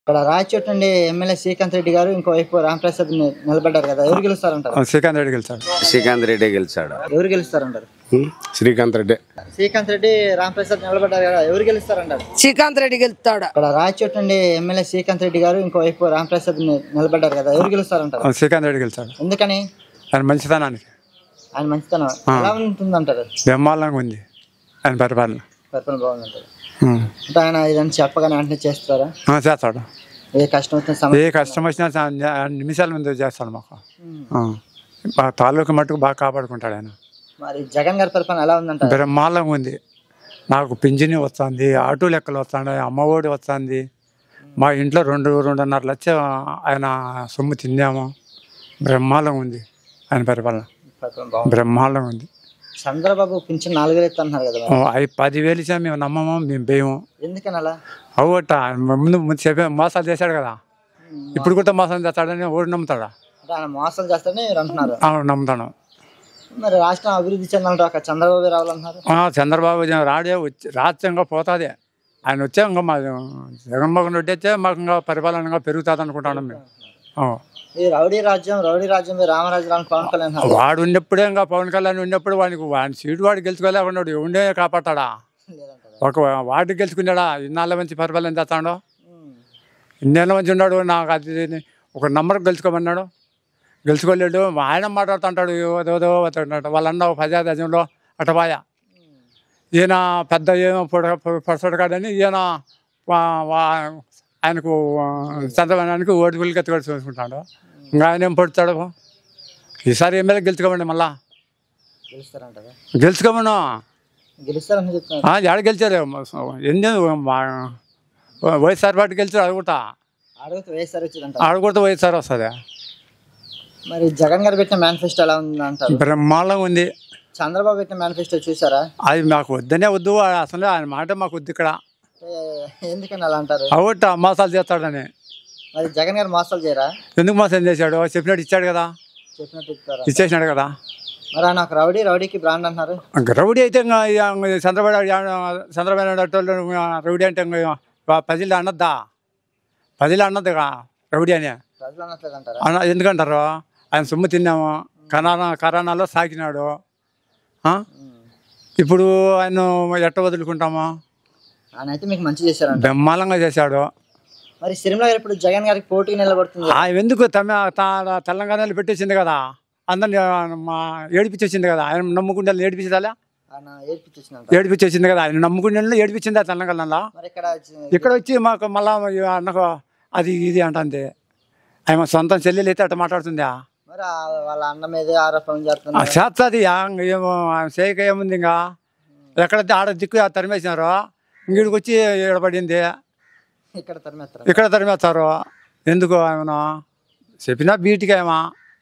ఇక్కడ రాయచోటి నుండి ఎమ్మెల్యే శ్రీకాంత్ రెడ్డి గారు ఇంకోవైపు రామప్రసాద్ ని- నిలబడ్డారు కదా ఎవరు గెలుస్తారంటారు శ్రీకాంత్ రెడ్డి గెలిచాడు శ్రీకాంత్ రెడ్డి గెలిచాడు ఎవరు గెలుస్తారంటారు శ్రీకాంత్ రెడ్డి శ్రీకాంత్ రెడ్డి రామప్రసాద్ నిలబడ్డారు కదా ఎవరు గెలుస్తారంటారు శ్రీకాంత్ రెడ్డి గెలుస్తాడు ఇక్కడ రాయచోటి నుండి ఎమ్మెల్యే శ్రీకాంత్ రెడ్డి గారు ఇంకోవైపు రామప్రసాద్ ని- నిలబడ్డారు కదా ఎవరు గెలుస్తారంటారు శ్రీకాంత్ రెడ్డి గెలిచాడు ఎందుకని ఆయన మంచితనానికి ఆయన మంచితనం ఎలా ఉంటుందంటారు బ్రహ్మాండంగా ఉంది ఆయన పరిపాలన పరిపాలన బాగుందంటారు ఉం. అంటే ఆయన ఏదైనా చెప్పగానే వెంటనే చేస్తారా ఆ, చేస్తాడు ఏ కష్టం వచ్చిన ఏ సమస్య కష్టం వచ్చినా చా- నిమిషాల ముందు చేస్తాడు మాకు ఆ. మా తాలూకు మట్టుకు బాగా కాపాడుకుంటాడు ఆయన మరి జగన్ గారి పరిపాలన ఎలా ఉందంటారు బ్రహ్మాండంగా ఉంది నాకు పింఛని వస్తుంది ఆటో లెక్కలు వస్తుంది అమ్మఒడి వస్తుంది మా ఇంట్లో రెండు రెండున్నర లక్ష ఆయన సొమ్ము తిన్నాము బ్రహ్మాండంగా ఉంది ఆయన పరిపాలన పరిపాలన బాగుంది బ్రహ్మాండంగా ఉంది చంద్రబాబు పింఛన్ నాలుగు వేలు ఇస్తున్నారు కదా మరి. అవి పదివేలు ఇచ్చా మేము నమ్మము మేము భయము ఎందుకని అలా అవట ముందు ముందు చెప్పే మోసాలు చేశాడు కదా ఇప్పుడు కూడా మోసం చేస్తాడని ఓడి నమ్ముతాడా అంటే ఆయన మోసాలు చేస్తారని మీరు అంటున్నారు అవును నమ్ముతాను మరి రాష్ట్రం అభివృద్ధి చెందాలంటే ఒక చంద్రబాబు రావాలన్నారు ఆ, చంద్రబాబు జ- రాడే వచ్చి రాజ్యంగా పోతుంది ఆయన వచ్చే ఇంకా మా జగన్మోహన్ రెడ్డి వచ్చే మాకు ఇంకా పరిపాలనగా పెరుగుతుంది అనుకుంటాను మేము ఆ. ఈ రౌడీ రాజ్యం రౌడీ రాజ్యం మీద రామరాజు రామ్ పవన్ కళ్యాణ్ అన్నారు. వాడు ఉన్నప్పుడే ఇంకా పవన్ కళ్యాణ్ ఉన్నప్పుడు వాడికి వాడి సీటు వాడు గెలుచుకోలేకున్నాడు ఉండే కాపాడతాడా లేదంటారా? ఒక వాడు గెలుచుకున్నాడా ఇన్నాళ్ళ మంచి పరిపాలన చేస్తాడు ఉమ్. ఇన్నేళ్ళ మంచి ఉన్నాడు నాకు అది ఇది ఒక నంబర్ గెలుచుకోమన్నాడు గెలుచుకోలేడు ఆయన మాట్లాడుతుంటాడు ఏదో అన్నాడు వాళ్ళన్న ఒక పదే గజంలో అటపాయ ఈయన పెద్ద ఏమో పొడ పొడసడు కాడని ఈయన వా- వా- ఆయనకు ఆ, చంద్రబాబుకి ఓటు పుల్లి ఎత్తుకొని చూసుకుంటాడు ఇంకా ఆయన ఏం పొడుతాడు ఈసారి ఎమ్మెల్యే గెలుచుకోమండి మళ్ళా గెలుస్తారంటారా గెలుచుకోమను గెలుస్తారని చెప్తున్నారు ఆ, ఎక్కడ గెలిచారు ఎన్ని మా వైఎస్ఆర్ పార్టీ గెలిచారు అది కూడా అడిగితే వేస్తారు వచ్చిందంట ఆడ కూడా వైఎస్ఆర్ వస్తుంది మరి జగన్ గారు పెట్టిన మేనిఫెస్టో ఎలా ఉంది అంటారు బ్రహ్మాండంగా ఉంది చంద్రబాబు పెట్టిన మేనిఫెస్టో చూసారా అది మాకు వద్దనే వద్దు అసలు ఆయన మాట మాకు వద్దు ఇక్కడ అంటే ఎందుకని అలా అంటారు అవట మోసాలు చేస్తాడని మరి జగన్ గారు మోసాలు చేయరా ఎందుకు మోసం చేశాడు చెప్పినట్టు ఇచ్చాడు కదా చెప్పినట్టు ఇస్తారా ఇచ్చేసినాడు కదా మరి ఆయన ఒక రౌడీ రౌడీకి బ్రాండ్ అంటున్నారు ఇంకా రౌడీ అయితే ఇంకా ఇంకా చంద్రబాబు నాయుడు- చంద్రబాబు నాయుడు అట్టోళ్ళు ఇంకా రౌడీ అంటే ఇంకా పదిలో అన్నద్దా పదిలో అన్నదిగా రౌడీ అని ప్రజలు అనట్లేదు అంటారా అన్న ఎందుకంటారు ఆయన సొమ్ము తిన్నాము కరోనా కరోనాలో సాకినాడు ఆ? ఇప్పుడు ఆయన ఎట్ట వదులుకుంటాము ఆయన అయితే మీకు మంచి చేశారంట బ్రహ్మాండంగా చేశాడు మరి సిరిమల గారు ఇప్పుడు జగన్ గారికి పోటీ నిలబడుతుంది ఆ ఎందుకు తమ తా- తెలంగాణలో పెట్టేసింది కదా అందరిని మా ఏడిపించేసింది కదా ఆయన నమ్ముకుంటే ఏడిపించదా ఆయన ఏడ్పించేసిందంట ఏడిపించేసింది కదా ఆయన నమ్ముకుంటే ఏడిపించిందా తెలంగాణలో మరి ఇక్కడ జ- ఇక్కడ వచ్చి మాకు మళ్ళా అన్నకు అది ఇది అంటుంది ఆయన సొంతం చెల్లెలు అయితే అట్ట మాట్లాడుతుందా మరి ఆ- వాళ్ళ అన్న మీదే ఆరోపణ ఆ చేస్తున్నారు చేస్తుంది ఏమో ఆయన చేయక ఏముంది ఇంకా ఎక్కడైతే ఆడ దిక్కు తరిమేసినారు ఇంగిడికి వచ్చి ఈడ పడింది ఇక్కడ తరిమేస్తారు ఇక్కడ తరిమేస్తారు ఎందుకు ఆయన చెప్పినా బీటికి ఏమా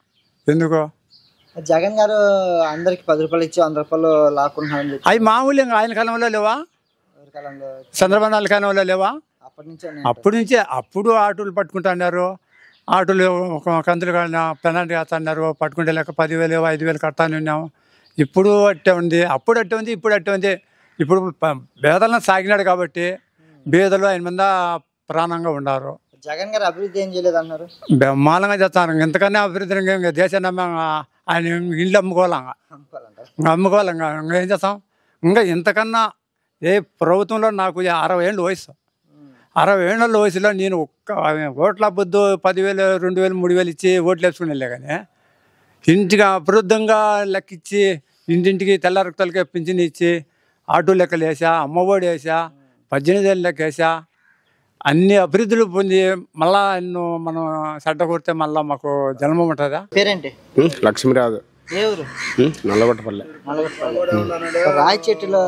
ఎందుకు జగన్ గారు అందరికి పది రూపాయలు ఇచ్చి వంద రూపాయలు లాక్కుంటున్నారని చెప్పి అవి మామూలు ఇంకా ఆయన కాలంలో లేవా ఎవరి కాలంలో చంద్రబాబు నాయుడు కాలంలో లేవా అప్పటి నుంచే ఉన్నాయి. అప్పటి నుంచే అప్పుడు ఆటోలు పట్టుకుంటున్నారు ఆటోలు ఒక కంతులు పెనాల్టీ వేస్తున్నారు పట్టుకుంటే లెక్క పదివేలు ఐదు వేలు కడతాను ఉన్నాము ఇప్పుడు అట్టే ఉంది అప్పుడు అట్టే ఉంది ఇప్పుడు అట్టే ఉంది ఇప్పుడు ప- బేదలను సాగినాడు కాబట్టి బేదలు ఆయన మీద ప్రాణంగా ఉన్నారు జగన్ గారు అభివృద్ధి ఏం చేయలేదు అన్నారు బ్రహ్మాండంగా చేస్తారు ఇంతకన్నా అభివృద్ధి ఇంకా ఇంకా దేశాన్ని అమ్మ- ఆయన ఇల్లు అమ్ముకోవాలి ఇంకా. అనుకోవాలంటారు ఇంకా అమ్ముకోవాలి ఇంకా ఇంకా ఏం చేస్తాం ఇంకా ఇంతకన్నా ఏ ప్రభుత్వంలో నాకు అరవై ఏళ్ళు వయసు అరవై ఏళ్ళ వయసులో నేను ఒక్క ఓట్ల బొద్దు పదివేలు రెండు వేలు మూడు వేలు ఇచ్చి ఓట్లు వేసుకుని వెళ్ళే కానీ ఇంటిగా అభివృద్ధంగా లెక్కిచ్చి ఇంటింటికి తెల్ల రక్తాలకి పింఛన్ ఇచ్చి ఆటో లెక్కలు వేసా అమ్మఒడి వేసా పద్దెనిమిది ఏళ్ళు లెక్క వేసా అన్ని అభివృద్ధులు పొంది మళ్ళా ఎన్నో మనం చెడ్డ కొడితే మళ్ళా మాకు జన్మం ఉంటుందా పేరేంటి లక్ష్మీరాజు ఏ ఊరు నల్లగొట్టపల్లి నల్లగొండ రాయచెట్టులో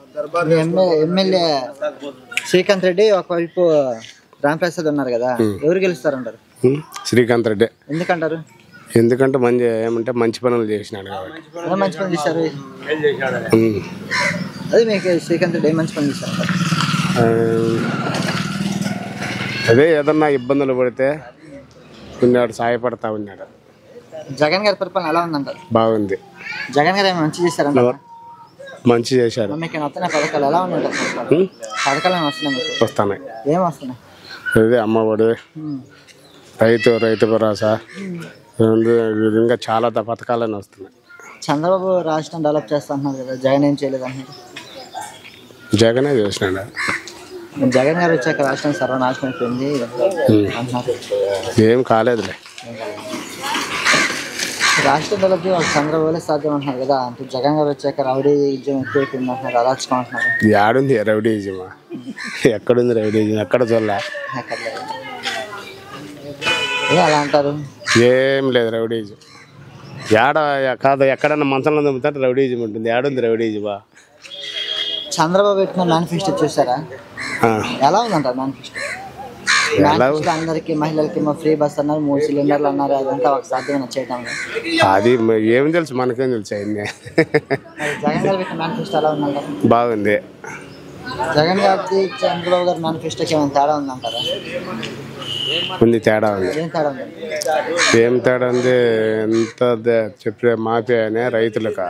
ఎమ్మెల్యే శ్రీకాంత్ రెడ్డి ఒకవైపు రామప్రసాద్ ఉన్నారు కదా ఎవరు గెలుస్తారంటారు శ్రీకాంత్ రెడ్డి ఎందుకంటారు ఎందుకంటే మంచి ఏమంటే మంచి పనులు చేసినాడు కాబట్టి ఎలా మంచి పని చేశారు ఉమ్. అదే మీకు శ్రీకాంత్ రెడ్డి ఏం మంచి పని చేశారు ఆ, అదే ఏదన్నా ఇబ్బందులు పడితే ఉన్నాడు సాయపడతా ఉన్నాడు జగన్ గారి పరిపాలన ఎలా ఉందంటారు బాగుంది జగన్ గారు ఏమి మంచి చేశారంటారు మంచి చేశాడు మీకు వస్తున్నాయి పథకాలు ఎలా ఉన్నాయి పథకాలు ఉమ్. పథకాలు ఏమి వస్తున్నాయి మీకు వస్తున్నాయి ఏం వస్తున్నాయి ఇది అమ్మఒడి ఉమ్. రైతు రైతు భరోసా రెండు ఇంకా చాలా ద- పథకాలన్నీ వస్తున్నాయి చంద్రబాబు రాష్ట్రం డెవలప్ చేస్తా అంటున్నారు కదా జగన్ ఏం చేయలేదు అంటున్నారు జగనే చేసినాడు జగన్ గారు వచ్చాక రాష్ట్రం సర్వనాశనం అయిపోయింది ఉమ్. అంటున్నారు ఏం కాలేదులే రాష్ట్రం డెవలప్ చేయాలి చంద్రబాబు సాధ్యం అంటున్నారు కదా అంటే జగన్ గారు వచ్చాక రౌడీ విజయం ఎక్కువైపోయింది అంటున్నారు అరాచకం అంటున్నారు యాడుంది రౌడీజమా ఎక్కడుంది రౌడీజం ఎక్కడ చూడలే ఎక్కడ లేదు. ఏ అలా అంటారు ఏం లేదు రౌడీజం ఏడ కాదు ఎక్కడన్నా మంచంలో దమ్ముతాంటే రౌడీజం ఉంటుంది ఏడుంది రౌడీజమా చంద్రబాబు పెట్టిన మేనిఫెస్టో చూసారా ఆ, ఎలా ఉందంటారు మేనిఫెస్టో ఎలా మేనిఫెస్టో అందరికి మహిళలకి మా ఫ్రీ బస్ అన్నారు మూడు సిలిండర్లు అన్నారు అదంతా ఒక సాధ్యమైన చేయటం అది మ- ఏం తెలుసు మనకేం తెలుసు అయింది మరి జగన్ గారు పెట్టిన మేనిఫెస్టో ఎలా ఉందంటారు బాగుంది జగన్ గారి చంద్రబాబు గారి మేనిఫెస్టోకి ఏమైనా తేడా ఉందంటారా ఉంది తేడా ఉంది ఏం తేడా ఉంది ఏం తేడా ఉంది ఎంత ద- చెప్పే మాఫీ అనే రైతులకు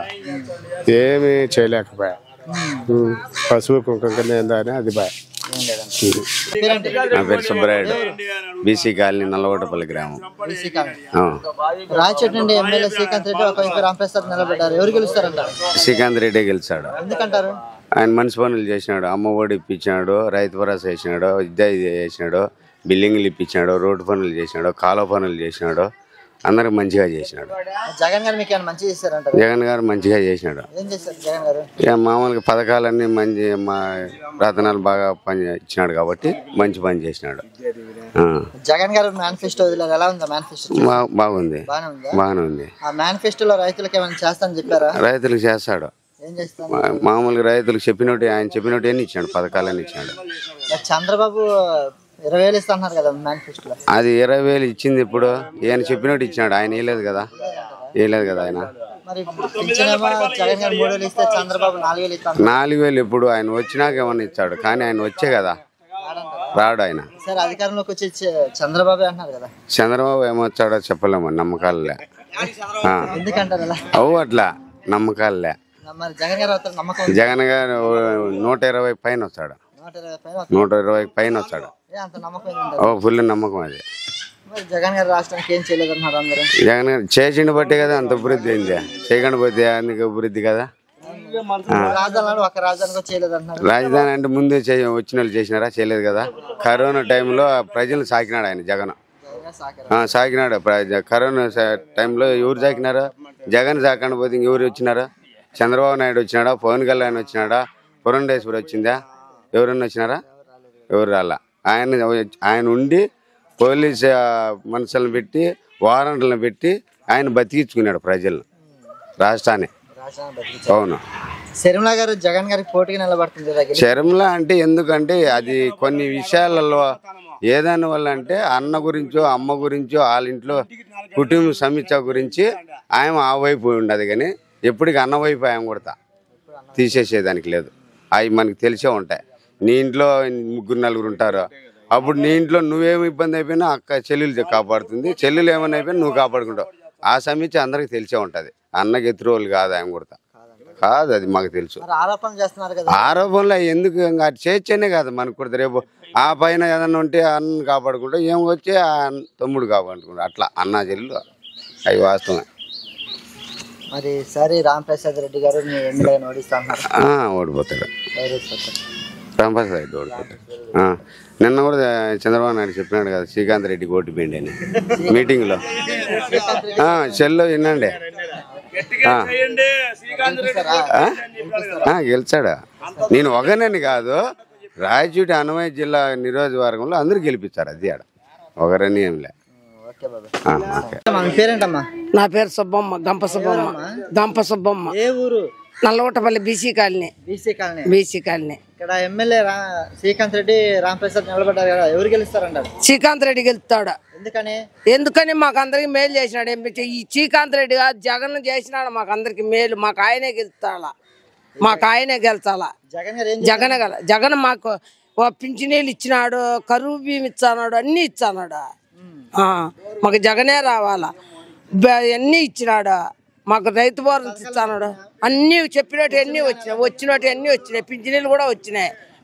ఏమీ చేయలేకపోయా ఉమ్, పశువు కుంకుమ అని అది బాయ్ ఏం లేదండి పేరేంటి నా పేరు సుబ్బరాయుడు బీసీ కాలనీ నల్లగొట్టపల్లి గ్రామం బీసీ కాలనీ ఆ. రాయచోటి నుండి ఎమ్మెల్యే శ్రీకాంత్ రెడ్డి ఒకవైపు రాంప్రసాద్ నిలబడ్డారు ఎవరు గెలుస్తారంటారు శ్రీకాంత్ రెడ్డి గెలిచాడు ఎందుకంటారు ఆయన మనిషి పనులు చేసినాడు అమ్మ ఒడి ఇప్పించినాడు రైతు భరోసా చేసినాడు విద్య ఇది చేసినాడు బిల్డింగ్లు ఇప్పించినాడు రోడ్డు పనులు చేసినాడు కాలువ పనులు చేసినాడు అందరికి మంచిగా చేసినాడు జగన్ గారు మీకు ఏమైనా మంచి చేశారంటారు జగన్ గారు మంచిగా చేసినాడు ఏం చేశారు జగన్ గారు ఇక మామూలుగా పథకాలన్నీ మంచి మా రతనాలు బాగా పని ఇచ్చినాడు కాబట్టి మంచి పని చేసినాడు ఆ. జగన్ గారు మేనిఫెస్టో వదిలేరు ఎలా ఉందా మేనిఫెస్టో బా- బాగుంది బాగానే ఉందా బాగానే ఉంది ఆ మేనిఫెస్టోలో రైతులకు ఏమైనా చేస్తానని చెప్పారా రైతులకు చేస్తాడు ఏం చేస్తాను మా- మామూలుగా రైతులకు చెప్పినట్టు ఆయన చెప్పినట్టు ఎన్ని ఇచ్చాడు పథకాలన్నీ ఇచ్చాడు మరి చంద్రబాబు ఇరవై వేలు ఇస్తున్నారు కదా మేనిఫెస్టోలో అది ఇరవై వేలు ఇచ్చింది ఇప్పుడు ఈయన చెప్పినట్టు ఇచ్చినాడు ఆయన వేయలేదు కదా వేయలేదు కదా ఆయన మరి పింఛనేమో జగన్ గారు మూడు వేలు ఇస్తే చంద్రబాబు నాలుగు వేలు ఇస్తాను నాలుగు వేలు ఇప్పుడు ఆయన వచ్చినాక ఏమన్నా ఇచ్చాడు కానీ ఆయన వచ్చే కదా రాడు ఆయన సరే అధికారంలోకి వచ్చి చ- చంద్రబాబు అంటున్నారు కదా చంద్రబాబు ఏమొచ్చాడో చెప్పలేము నమ్మకాలలే ఆ. ఎందుకంటారు అలా అవు అట్లా నమ్మకాలలే మరి జగన్ గారు అవుతారు నమ్మకం ఉంది. జగన్ గారు నూట ఇరవై పైన వచ్చాడు నూట ఇరవై పైన వస్తారు. నూట ఇరవై పైన వచ్చాడు ఏ అంత నమ్మకం ఏంటంటారు ఓ ఫుల్ నమ్మకం అది మరి జగన్ గారు రాష్ట్రానికి ఏం చేయలేదన్నారు అందరూ జగన్ గారు చేసిండు బట్టే కదా అంత అభివృద్ధి అయింది చేయకుండా పోతే అందుకు అభివృద్ధి కదా రాజధాని ఒక రాజధాని కూడా చేయలేదంటున్నారు రాజధాని అంటే ముందే చేయ వచ్చిన వాళ్ళు చేసినారా చేయలేదు కదా కరోనా టైంలో ప్రజలు సాకినాడు ఆయన జగన్ జగన్ గారు సాకారు ఆ, సాకినాడు ప్ర- కరోనా స- టైంలో ఎవరు సాకినారా జగన్ సాకుండా పోతే ఇంకెవరు వచ్చినారా చంద్రబాబు నాయుడు వచ్చినాడా పవన్ కళ్యాణ్ వచ్చినాడా పురంధేశ్వరి వచ్చిందా ఎవరన్నా వచ్చినారా ఎవరు రాలా ఆయన ఆయన ఉండి పోలీస్ ఆ, మనుషులను పెట్టి వారంట్లను పెట్టి ఆయన బతికించుకున్నాడు ప్రజలను రాష్ట్రాన్ని రాజధాని బతికి అవును శర్మిల గారు జగన్ గారికి పోటీకి నిలబడుతుంది కదా గెలి- శర్మల అంటే ఎందుకంటే అది కొన్ని విషయాలలో ఏదాని వల్ల అంటే అన్న గురించో అమ్మ గురించో వాళ్ళ ఇంట్లో కుటుంబ సమీక్ష గురించి ఆయన ఆ వైపు ఉండదు కానీ ఎప్పటికీ అన్న వైపు ఆయన కొడతా తీసేసేదానికి లేదు అవి మనకి తెలిసే ఉంటాయి నీ ఇంట్లో ముగ్గురు నలుగురు ఉంటారు అప్పుడు నీ ఇంట్లో నువ్వేమి ఇబ్బంది అయిపోయినా అక్క చెల్లెలు కాపాడుతుంది చెల్లెలు ఏమైనా అయిపోయినా నువ్వు కాపాడుకుంటావు ఆ సమీక్ష అందరికి తెలిసే ఉంటుంది అన్నకి ఎత్తురోలు కాదు ఆయన కొడతా కాదు అది మాకు తెలుసు మరి ఆరోపణలు చేస్తున్నారు కదా ఆరోపణలు అవి ఎందుకు ఇంకా అటు చేయొచ్చనే కాదు మనకు కూడా రేపు ఆ పైన ఏదన్నా ఉంటే అన్న కాపాడుకుంటా ఏం వచ్చి ఆ అన్న- తమ్ముడు కాపాడుకుంటా అట్లా అన్న చెల్లు అవి వాస్తవమే మరి సరే రామ్ ప్రసాద్ రెడ్డి గారు మీ ఎమ్మెల్యే ఓడిస్తా అంటున్నారు ఆ, ఓడిపోతాడు డైరెక్ట్ పోతారు. రాంప్రసాద్ రెడ్డి ఓడిపోతాడు ఆ, నిన్న కూడా చంద్రబాబు నాయుడు చెప్పినాడు కదా శ్రీకాంత్ రెడ్డికి ఓటు పోయింది అని మీటింగ్లో ఆ, సెల్లో వినండి ఆ. ఆ? ఆ, గెలిచాడు నేను ఒకనని కాదు రాయచూటి అన్నమయ్య జిల్లా నియోజకవర్గంలో అందరూ గెలిపించారు అది ఆడ ఒకరని ఏం లే ఓకే బాబా ఆ, ఓకే అమ్మా, మీ పేరేంటమ్మా నా పేరు సుబ్బమ్మ గంప సుబ్బమ్మ గంప సుబ్బమ్మ ఏ ఊరు Nallagottapalli BC colony BC colony BC colony ఇక్కడ ఎమ్మెల్యే రా శ్రీకాంత్ రెడ్డి రామ్ ప్రసాద్ నిలబడ్డారు కదా ఎవరు గెలుస్తారంటారు శ్రీకాంత్ రెడ్డి గెలుస్తాడు ఎందుకని ఎందుకని మాకు అందరికి మేలు చేసినాడు ఏం పిచ్చి? ఈ శ్రీకాంత్ రెడ్డి కాదు జగన్ చేసినాడు మాకు అందరికి మేలు మాకు ఆయనే గెలుస్తాడా మాకు ఆయనే గెలిచాలా జగన్ గారు ఏం జగన్ గల జగన్ మాకు ఓ పింఛనీళ్ళు ఇచ్చినాడు కరువు బియ్యం ఇచ్చానాడు అన్నీ ఇచ్చానాడు ఆ, మాకు జగనే రావాలా బ- అన్నీ ఇచ్చినాడు మాకు రైతు భరోసా ఇచ్చానాడు అన్నీ చెప్పినట్టు అన్నీ వచ్చినాయి వచ్చినట్టు అన్నీ వచ్చినాయి పింఛనీళ్ళు కూడా వచ్చినాయి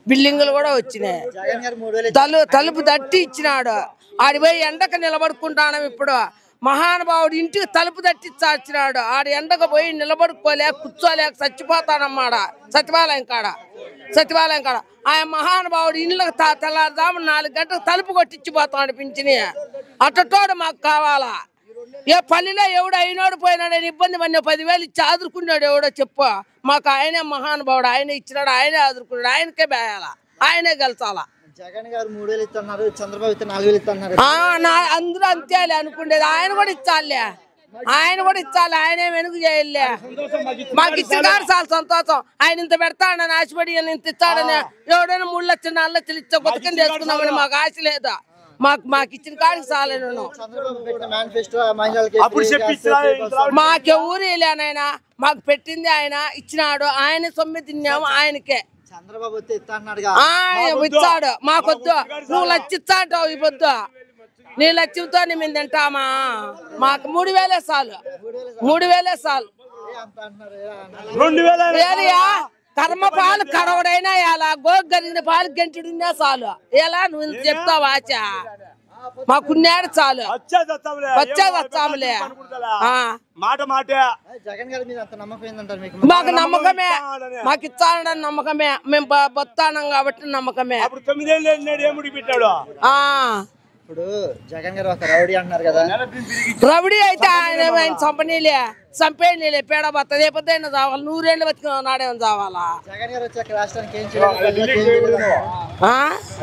బిల్డింగులు కూడా వచ్చినాయి జగన్ గారు మూడు వేలు తలు తలుపు తట్టి ఇచ్చినాడు ఆడి పోయి ఎండకు నిలబడుకుంటాను ఇప్పుడు మహానుభావుడు ఇంటికి తలుపు తట్టి చాచినాడు ఆడ ఎండకు పోయి నిలబడుకోలేక కూర్చోలేక చచ్చిపోతానమ్మాడ సచివాలయం కాడ సచివాలయం కాడ ఆయన మహానుభావుడు ఇళ్ళకి తా- తెల్లారుజాము నాలుగు గంటలకు తలుపు కొట్టించిపోతాడు పింఛని అట్టటోడు మాకు కావాలా ఏ పల్లెలో ఎవడు అయినోడు పోయినాడని ఇబ్బంది పడిన పదివేలు ఇచ్చి ఆదుకున్నాడు ఎవడో చెప్పు మాకు ఆయనే మహానుభావుడు ఆయన ఇచ్చినాడు ఆయనే ఆదుకున్నాడు ఆయనకే బేయాల ఆయనే గెలిచాలా జగన్ గారు మూడు వేలు ఇస్తున్నారు చంద్రబాబు అయితే నాలుగు వేలు ఇస్తున్నారు ఆ, నా అందరూ అంతేలే అనుకునేది ఆయన కూడా ఇచ్చాలే ఆయన కూడా ఇచ్చాలి ఆయన వెనుక చేయలే మాకు ఇచ్చిన కాదు చాలా సంతోషం ఆయన ఇంత పెడతాడని ఆశపడి ఈయన ఇంత ఇస్తాడని ఎవడైనా మూడు లక్షలు నాలుగు లక్షలు ఇచ్చా బతుకని చేసుకున్నామని మాకు ఆశ లేదు మాకు మాకు ఇచ్చిన కాడికి చాలే నేను చంద్రబాబు పెట్టిన మేనిఫెస్టో మహిళలకి free gas, మాకెవరు లేనాయన మాకు పెట్టింది ఆయన ఇచ్చినాడు ఆయన సొమ్మె తిన్నాము ఆయనకే చంద్రబాబు వస్తే ఇస్తా అన్నాడుగా ఆ, ఇచ్చాడు మాకొద్దు నువ్వు లచ్చిచ్చాంటావు ఈ పొద్దు నీ లక్ష్యంతో మేము తింటామా మాకు మూడు వేలే చాలు మూడు వేలే చాలు ఏ అంత అంటున్నారు ఏ అన్నారు? ఏలియా కర్మ పాలు కరవడైనా ఎలా గో గరిగిన పాలు గంటుడినా చాలు ఎలా నువ్వు ఇంత చెప్తావు ఆచ మాకున్నాడు చాలు వచ్చేది వచ్చాములే ఆ, మాట మాటే ఏ, జగన్ గారి మీద అంత నమ్మకం ఏందంటారు మీకు మాకు నమ్మకమే మాకు ఇచ్చాడని నమ్మకమే మేము బ- బతానం కాబట్టి నమ్మకమే అప్పుడు తొమ్మిదేళ్ళు వెళ్ళినాడు ఏముడి పెట్టాడు ఆ ఇప్పుడు జగన్ గారు ఒక రౌడీ అంటున్నారు కదా రవిడి అయితే ఆయన ఆయన చంపనీలే చంపేయనీలే పేడ బత్త ఏ పొద్దున్న చావాలి నూరేళ్ళు బతికిన నాడేమో చావాలా జగన్ గారు వచ్చాక రాష్ట్రానికి ఏం చేయలేదు ఏం చేయలేదు అంటారు. ఆ?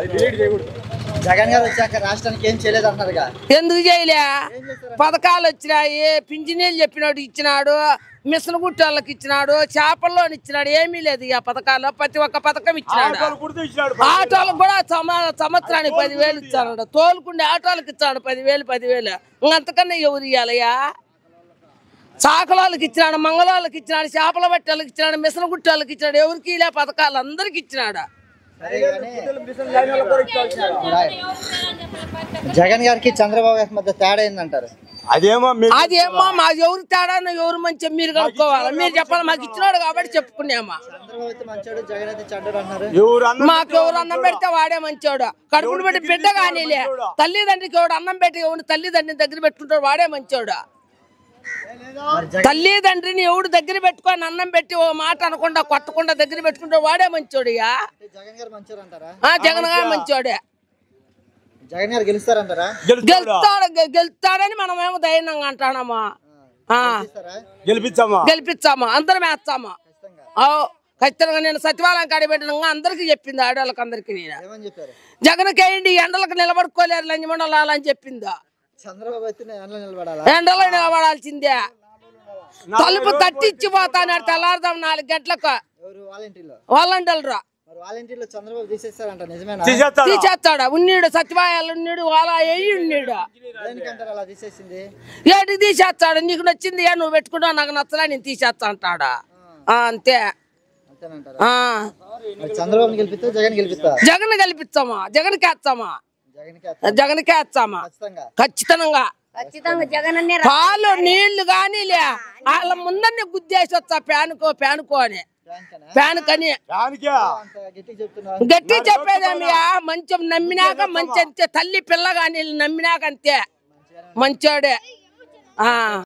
జగన్ గారు వచ్చాక రాష్ట్రానికి ఏం చేయలేదు అంటారుగా ఎందుకు చేయలే పథకాలు వచ్చినాయి పింఛనీలు చెప్పినాడు ఇచ్చినాడు మిషన్ గుట్టాలకు ఇచ్చినాడు చేపల్లోని ఇచ్చినాడు ఏమీ లేదు ఇక పథకాలు ప్రతి ఒక్క పథకం ఇచ్చినాడు కుడితే ఇచ్చినాడు ఆటోలకు కూడా సమ- సంవత్సరానికి పదివేలు ఇచ్చాడు తోలుకుండే ఆటోలకు ఇచ్చాడు పదివేలు పదివేలు ఇంకంతకన్నా ఎవరు ఇవ్వాలయ్యా చాకలోళ్ళకి ఇచ్చినాడు మంగళోళ్ళకి ఇచ్చినాడు చేపల బట్టలకు ఇచ్చినాడు మిషన్ గుట్టాలకు ఇచ్చినాడు ఎవరికి ఇలా పథకాలు అందరికి ఇచ్చినాడు సరే కానీ జగన్ గారికి చంద్రబాబు గారికి మధ్య తేడా ఏందంటారు అదేమో మీ- అదేమో మా ఎవరు తేడా ఎవరు మంచి మీరు కనుక్కోవాలి మీరు చెప్పాలి మాకు ఇచ్చినాడు కాబట్టి చెప్పుకున్నామా చంద్రబాబు అయితే మంచోడు జగన్ అయితే చెడ్డోడు అన్నారు ఎవరు అన్న మాకు ఎవరు అన్నం పెడితే వాడే మంచోడు కడుపును పెట్టి బిడ్డ కానీలే తల్లిదండ్రికి ఎవడు అన్నం పెట్టి ఎవడు తల్లిదండ్రిని దగ్గర పెట్టుకుంటాడు వాడే మంచోడు మరి జగన్ తల్లిదండ్రిని ఎవడు దగ్గర పెట్టుకొని అన్నం పెట్టి ఓ మాట అనకుండా కొట్టకుండా దగ్గర పెట్టుకుంటాడు వాడే మంచోడియా జగన్ గారు మంచోడు అంటారా ఆ జగన్ గారు మంచోడే జగన్ గారు గెలుస్తారంటారా గెలుస్తాడు గెలుస్తాడు గె- గెలుస్తాడని మనం ఏమో ధైర్యంగా అంటానమ్మా ఆ, గెలుస్తారా గెలిపించామా గెలిపించాము అందరం వేస్తాము ఖచ్చితంగా ఓ ఖచ్చితంగా నేను సచివాలయం కాడి పెట్టిన అందరికి చెప్పింది ఆడవాళ్ళకి అందరికి నేను ఏమని చెప్పారు జగన్కేయండి ఎండలకు నిలబడుకోలేరు లంజమండలాలు అని చెప్పిందా చంద్రబాబు అయితే ఎండలో నిలబడాలా ఎండలో నిలబడాల్సిందే తలుపు తట్టిచ్చిపోతాను తెల్లారుదాం నాలుగు గంటలకు ఎవరు వాలంటీర్లో వాళ్ళంటలరా మరి వాలంటీర్లో చంద్రబాబు తీసేస్తారంట నిజమేనా తీసేస్తాడు తీసేస్తాడా ఉన్నీడు సచివాలయాలు ఉన్నీడు వాళ్ళ ఎయ్యి ఉన్నీడు దేనికంటారు అలా తీసేసింది ఏంటి తీసేస్తాడు నీకు నచ్చింది ఏ నువ్వు పెట్టుకున్నావు నాకు నచ్చలే నేను తీసేస్తా అంటాడా ఆ, అంతే అంతేనంటారా ఆ మరి చంద్రబాబుని గెలిపిస్తే జగన్ గెలిపిస్తా జగన్ గెలిపిస్తామా జగన్కి వేస్తామా జగన్కి వేస్తా. జగన్కే వేస్తామా ఖచ్చితంగా ఖచ్చితంగా ఖచ్చితంగా జగన్ అన్నే పాలు నీళ్లు కానీ లే వాళ్ళ ముందరనే గుద్దేసి వచ్చా ప్యానుకో ప్యానుకో అని బ్యాంకేనా? ప్యాన్ కని దానికే అంత గట్టిగా చెప్తున్నా గట్టి చెప్పేదేమియా మంచం నమ్మినాక మంచి అంతే తల్లి పిల్ల కానీ నమ్మినాక అంతే మంచోడే ఆ